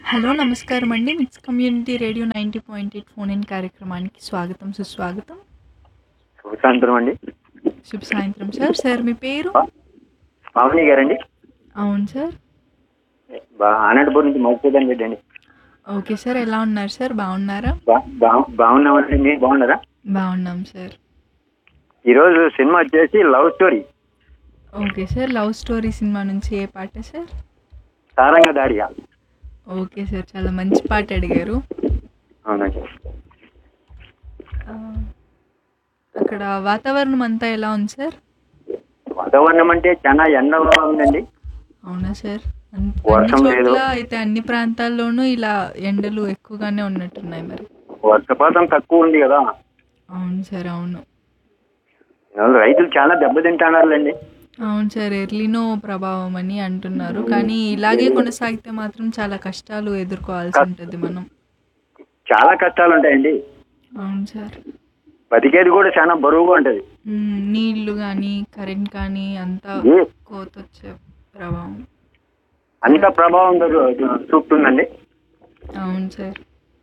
Hello నమస్కారం అండి MITS community radio ninety point eight phone in కార్యక్రమానికి స్వాగతం సుస్వాగతం శుభ సాయంత్రం అండి శుభ సాయంత్రం సార్ సార్ మీ పేరు పావని గారండి అవును సార్ బా అనంతపురం నుంచి మధుసూదన్ రెడ్డి అండి ఓకే సార్ ఎలా ఉన్నారు సార్ బాగున్నారా బా బా- బాగున్నామండి మీరు బాగున్నారా బాగున్నాం సార్ ఈరోజు సినిమా వచ్చేసి love story okay sir love story సినిమా నుంచి ఏ పాట సార్ సారంగ దాడిగా ఓకే సార్ చాలా మంచి పాట అడిగారు అవునండి ఆ, అక్కడ వాతావరణం అంతా ఎలా ఉంది సార్ వాతావరణం అంటే చాలా ఎండగా ఉందండి అవునా సార్ అన్- వర్షం అన్ని లేదు. చోట్ల అయితే అన్ని ప్రాంతాల్లోనూ ఇలా ఎండలు ఎక్కువగానే ఉన్నట్టున్నాయి మరి వర్షపాతం తక్కువ ఉంది కదా అవును సార్ అవును ఈరోజు రైతులు చాలా దెబ్బతింటున్నారులేండి అవును సార్ ఎర్లినో ప్రభావం అని అంటున్నారు కానీ ఇలాగే కొనసాగితే మాత్రం చాలా కష్టాలు ఎదుర్కోవాల్సి ఉంటుంది మనం చాలా కష్టాలు ఉంటాయండి అవును సార్ బతికేది కూడా చాలా బరువుగా ఉంటుంది మ్మ్, నీళ్లు కానీ కరెంట్ కానీ అంతా ఏ కోత వచ్చే ప్రభావం అంత ప్రభావం జరు- చూపుతుందండి అవును సార్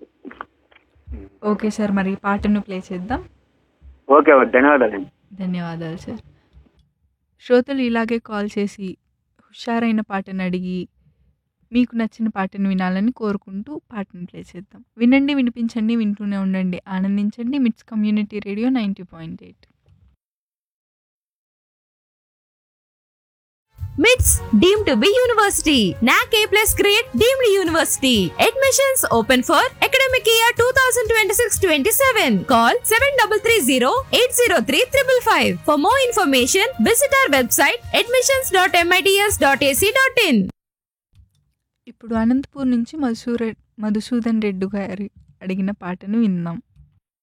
ఓకే సార్ మరి ఈ పాటను ప్లే చేద్దాం ఓకే ధన్యవాదాలండి ధన్యవాదాలు సార్ శ్రోతలు ఇలాగే కాల్ చేసి హుషారైన పాటను అడిగి మీకు నచ్చిన పాటను వినాలని కోరుకుంటూ పాటను ప్లే చేద్దాం వినండి వినిపించండి వింటూనే ఉండండి ఆనందించండి MITS community radio ninety point eight MITS deemed to be university. NAC A plus grade deemed university. Admissions open for academic year 2026-27. Call 7330-803-555. For more information, visit our website admissions.mits.ac.in. ఇప్పుడు అనంతపూర్ నుంచి మధుసూర మధుసూదన్ రెడ్డి గారి అడిగిన పాటను విందాం